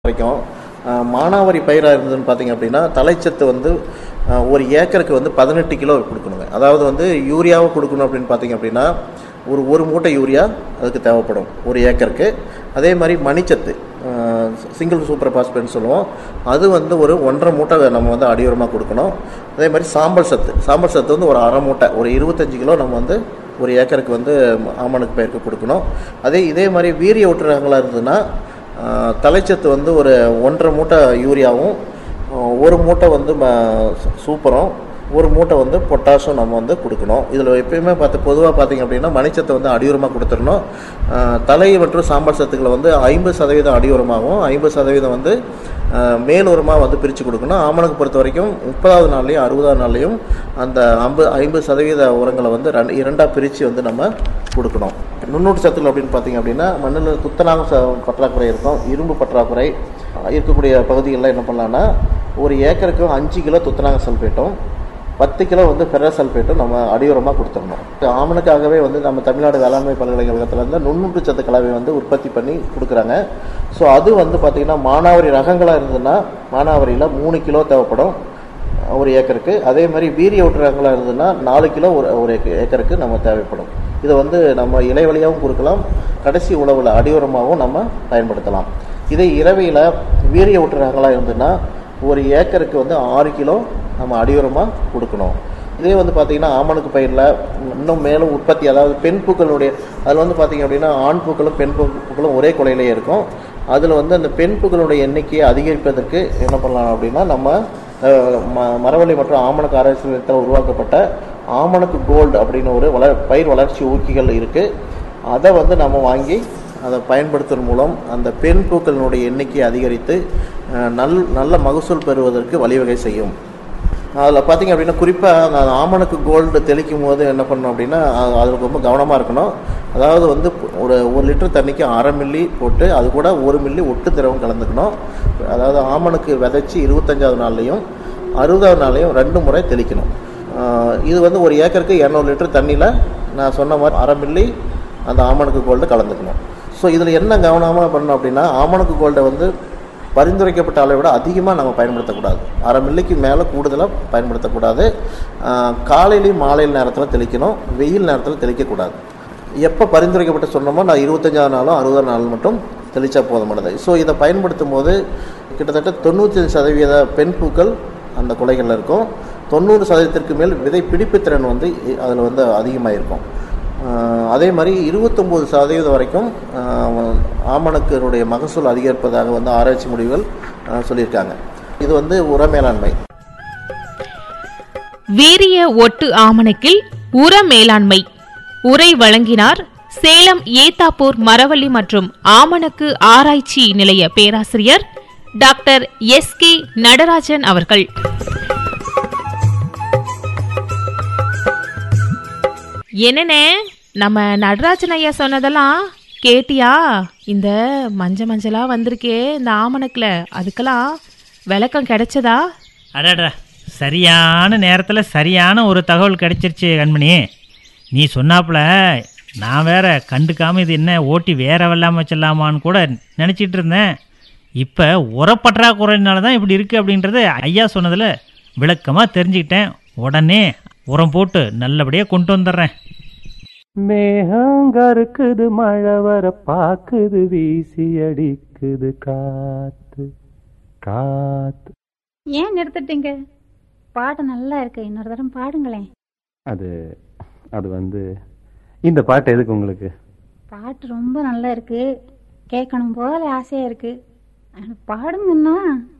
வரைக்கும் அஹ், மானாவாரி பயிராக இருந்ததுன்னு பார்த்தீங்க அப்படின்னா தலைச்சத்து வந்து அஹ், ஒரு ஏக்கருக்கு வந்து பதினெட்டு கிலோ கொடுக்கணுங்க அதாவது வந்து யூரியாவை கொடுக்கணும் அப்படின்னு பார்த்தீங்க அப்படின்னா ஒரு ஒரு மூட்டை யூரியா அதுக்கு தேவைப்படும் ஒரு ஏக்கருக்கு அதே மாதிரி மணிச்சத்து சிங்கிள் சூப்பர் பாஸ்பேட்னு சொல்லுவோம் அது வந்து ஒரு ஒன்றரை மூட்டை நம்ம வந்து அடியுரமாக கொடுக்கணும் அதே மாதிரி சாம்பல் சத்து சாம்பல் சத்து வந்து ஒரு அரை மூட்டை ஒரு இருபத்தஞ்சு கிலோ நம்ம வந்து ஒரு ஏக்கருக்கு வந்து ஆமணக்கு பயிருக்கு கொடுக்கணும் அதே இதே மாதிரி வீரிய ஊட்டுறவங்களாக இருந்ததுன்னா ஆஹ், தலைச்சத்து வந்து ஒரு ஒன்றரை மூட்டை யூரியாவும் ஆஹ், ஒரு மூட்டை வந்து ம- சூப்பரும் ஒரு மூட்டை வந்து பொட்டாஷும் நம்ம வந்து கொடுக்கணும் இதில் எப்பயுமே பார்த்து பொதுவாக பார்த்தீங்க அப்படின்னா மணிச்சத்தை வந்து அடியுரமாக கொடுத்துடணும் ஆஹ், தலை மற்றும் சாம்பல் சத்துக்களை வந்து ஐம்பது சதவீதம் அடியுரமாகவும் ஐம்பது சதவீதம் வந்து ஆஹ், மேலுரமாக வந்து பிரித்து கொடுக்கணும் ஆமணக்கு பொறுத்த வரைக்கும் முப்பதாவது நாள்லையும் அறுபதாவது நாள்லையும் அந்த ஐம்பது ஐம்பது சதவீத உரங்களை வந்து ரெண்டு இரண்டாக பிரித்து வந்து நம்ம கொடுக்கணும் நுண்ணூட்ட சத்துக்கள் அப்படின்னு பார்த்தீங்க அப்படின்னா மண்ணில் துத்தநாக ச- பற்றாக்குறை இருக்கும் இரும்பு பற்றாக்குறை இருக்கக்கூடிய பகுதிகளில் என்ன பண்ணலான்னா ஒரு ஏக்கருக்கு அஞ்சு கிலோ துத்தநாக சல்பேட்டும் பத்து கிலோ வந்து ஃபெரஸ் சல்பேட்டும் நம்ம அடியுரமாக கொடுத்துடணும் ஆமணுக்காகவே வந்து நம்ம தமிழ்நாடு வேளாண்மை பல்கலைக்கழகத்தில் இருந்து நுண்ணூட்ட சத்து கலவை வந்து உற்பத்தி பண்ணி கொடுக்குறாங்க ஸோ அது வந்து பார்த்திங்கன்னா மானாவாரி ரகங்களாக இருந்ததுன்னா மானாவாரியில் மூணு கிலோ தேவைப்படும் ஒரு ஏக்கருக்கு அதே மாதிரி வீரிய ஊட்டுறங்களாக இருந்ததுன்னா நாலு கிலோ ஒரு ஒரு ஏக்க- ஏக்கருக்கு நம்ம தேவைப்படும் இதை வந்து நம்ம இலைவழியாகவும் கொடுக்கலாம் கடைசி உழவில் அடியுரமாகவும் நம்ம பயன்படுத்தலாம் இதே இரவையில் வீரிய ஊட்டுறங்களாக இருந்ததுன்னா ஒரு ஏக்கருக்கு வந்து ஆறு கிலோ நம்ம அடியுரமாக கொடுக்கணும் இதே வந்து பார்த்தீங்கன்னா ஆமணக்கு பயிரில் இன்னும் மேலும் உற்பத்தி அதாவது பெண் பூக்களுடைய அதில் வந்து பார்த்தீங்க அப்படின்னா ஆண் பூக்களும் பெண் பூ- பூக்களும் ஒரே கொலையிலேயே இருக்கும் அதில் வந்து அந்த பெண் பூக்களுடைய எண்ணிக்கையை அதிகரிப்பதற்கு என்ன பண்ணலாம் அப்படின்னா நம்ம அஹ், ம- மரவள்ளி மற்றும் ஆமணக்கு ஆராய்ச்சி நிலையத்தில் உருவாக்கப்பட்ட ஆமணக்கு கோல்டு அப்படின்னு ஒரு வளர் பயிர் வளர்ச்சி ஊக்கிகள் இருக்குது அதை வந்து நம்ம வாங்கி அதை பயன்படுத்துவதன் மூலம் அந்த பெண் பூக்களினுடைய எண்ணிக்கையை அதிகரித்து அஹ், நல் நல்ல மகசூல் பெறுவதற்கு வழிவகை செய்யும் அதில் பார்த்தீங்க அப்படின்னா குறிப்பாக அந்த ஆமணக்கு கோல்டு தெளிக்கும் போது என்ன பண்ணணும் அப்படின்னா அது- அதுக்கு ரொம்ப கவனமாக இருக்கணும் அதாவது வந்து ஒரு ஒரு லிட்டர் தண்ணிக்கு அரை மில்லி போட்டு அது கூட ஒரு மில்லி ஒட்டு திரவம் கலந்துக்கணும் அதாவது ஆமணக்கு விதைச்சி இருபத்தஞ்சாவது நாள்லையும் அறுபதாவது நாள்லையும் ரெண்டு முறை தெளிக்கணும் ஆஹ் இது வந்து ஒரு ஏக்கருக்கு இரநூறு லிட்டர் தண்ணியில் நான் சொன்ன மாதிரி அரை மில்லி அந்த ஆமணக்கு கோல்டு கலந்துக்கணும் ஸோ இதில் என்ன கவனமாக பண்ணணும் அப்படின்னா ஆமணக்கு கோல்டை வந்து பரிந்துரைக்கப்பட்ட அளவை விட அதிகமாக நம்ம பயன்படுத்தக்கூடாது அரை மில்லிக்கு மேலே கூடுதலாக பயன்படுத்தக்கூடாது ஆஹ் காலையிலையும் மாலையில் நேரத்தில் தெளிக்கணும் வெயில் நேரத்தில் தெளிக்கக்கூடாது எப்போ பரிந்துரைக்கப்பட்ட சொன்னோமோ நான் இருபத்தஞ்சாவது நாளும் அறுபதாம் நாள் மட்டும் தெளித்தா போதுமானது ஸோ இதை பயன்படுத்தும் போது கிட்டத்தட்ட தொண்ணூற்றி சதவீத பெண் பூக்கள் அந்த குலைகளில் இருக்கும் தொண்ணூறு சதவீதத்திற்கு மேல் விதை பிடிப்பு திறன் வந்து அதில் வந்து அதிகமாக இருக்கும் ஆஹ் அதே மாதிரி இருபத்தொம்போது சதவீதம் வரைக்கும் ஆஹ் ஆமணக்கினுடைய மகசூல் அதிகரிப்பதாக வந்து ஆராய்ச்சி முடிவுகள் ஆஹ் சொல்லியிருக்காங்க இது வந்து உர மேலாண்மை வீரிய ஒட்டு ஆமணக்கில் உர மேலாண்மை உரை வழங்கினார் சேலம் ஏத்தாப்பூர் மரவள்ளி மற்றும் ஆமணக்கு ஆராய்ச்சி நிலைய பேராசிரியர் டாக்டர் எஸ் கே நடராஜன் அவர்கள் என்னனே நம்ம நடராஜன் ஐயா சொன்னதெல்லாம் கேட்டியா இந்த மஞ்ச மஞ்சளா வந்திருக்கே இந்த ஆமணக்குல அதுக்கெல்லாம் விளக்கம் கிடைச்சதா அடடா சரியான நேரத்தில் சரியான ஒரு தகவல் கிடைச்சிருச்சு கண்மணி நீ சொன்னாப்புல நான் வேற கண்டுக்காம இது என்ன ஓட்டி வேற வெள்ளாம வச்சிடலாமான்னு கூட நினச்சிட்டு இருந்தேன் இப்போ உரப்பற்றாக்குறையினால தான் இப்படி இருக்குது அப்படின்றத ஐயா சொன்னதில் விளக்கமாக தெரிஞ்சுக்கிட்டேன் உடனே உரம் போட்டு நல்லபடியாக கொண்டு வந்துடுறேன் மேகங்கருக்குது மழை வர பாக்குது வீசி அடிக்குது காத்து காத்து ஏன் நிறுத்திட்டீங்க பாட்டு நல்லா இருக்கு இன்னொரு தரம் பாடுங்களேன் அது அது வந்து இந்த பாட்டு எதுக்கு உங்களுக்கு பாட்டு ரொம்ப நல்லா இருக்கு கேட்கணும் போல ஆசையா இருக்கு ஆனா பாடுங்கன்னா